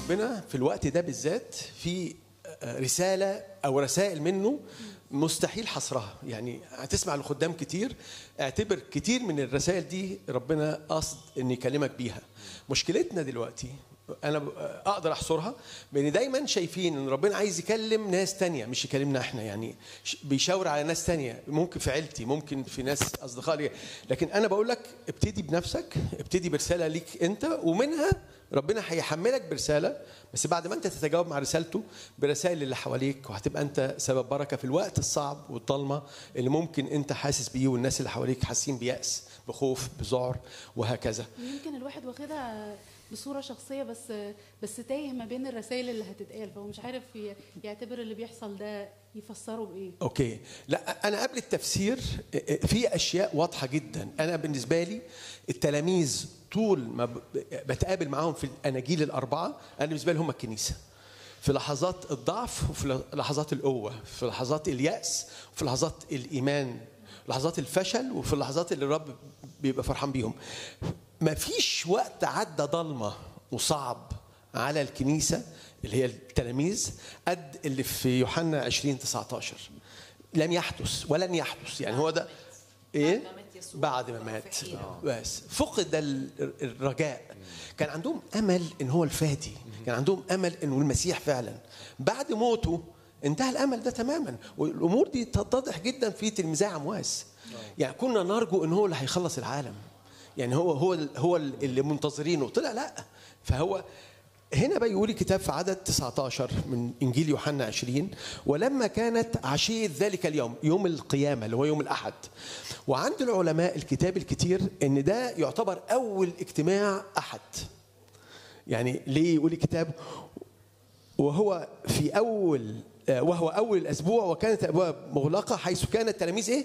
ربنا في الوقت ده بالذات في رساله او رسائل منه مستحيل حصرها يعني هتسمع الخدام كتير اعتبر كتير من الرسائل دي ربنا قصد ان يكلمك بيها مشكلتنا دلوقتي انا اقدر احصرها بان دايما شايفين ان ربنا عايز يكلم ناس تانية مش يكلمنا احنا يعني بيشاور على ناس تانية ممكن في عيلتي ممكن في ناس اصدقاء لي لكن انا بقول لك ابتدي بنفسك ابتدي برساله ليك انت ومنها ربنا هيحملك برساله بس بعد ما انت تتجاوب مع رسالته برسائل اللي حواليك وهتبقى انت سبب بركه في الوقت الصعب والضلمه اللي ممكن انت حاسس بيه والناس اللي حواليك حاسين بيأس بخوف بذعر وهكذا يمكن الواحد واخدها بصوره شخصيه بس بس تايه ما بين الرسائل اللي هتتقال فهو مش عارف يعتبر اللي بيحصل ده يفسره بايه اوكي لا انا قبل التفسير في اشياء واضحه جدا انا بالنسبه لي التلاميذ طول ما بتقابل معاهم في الاناجيل الاربعه انا بالنسبه لي هم الكنيسه في لحظات الضعف وفي لحظات القوه في لحظات الياس وفي لحظات الايمان لحظات الفشل وفي اللحظات اللي الرب بيبقى فرحان بيهم ما فيش وقت عدى ضلمه وصعب على الكنيسه اللي هي التلاميذ قد اللي في يوحنا 20 19 لم يحدث ولن يحدث يعني هو ده ايه بعد ما مات بس فقد الرجاء كان عندهم امل ان هو الفادي كان عندهم امل انه المسيح فعلا بعد موته انتهى الامل ده تماما والامور دي تتضح جدا في تلميذي عمواس يعني كنا نرجو ان هو اللي هيخلص العالم يعني هو هو هو اللي منتظرينه طلع لا فهو هنا بقى يقول الكتاب في عدد 19 من انجيل يوحنا 20 ولما كانت عشيه ذلك اليوم يوم القيامه اللي هو يوم الاحد وعند العلماء الكتاب الكتير ان ده يعتبر اول اجتماع احد يعني ليه يقول الكتاب وهو في اول وهو اول الاسبوع وكانت الابواب مغلقه حيث كان التلاميذ ايه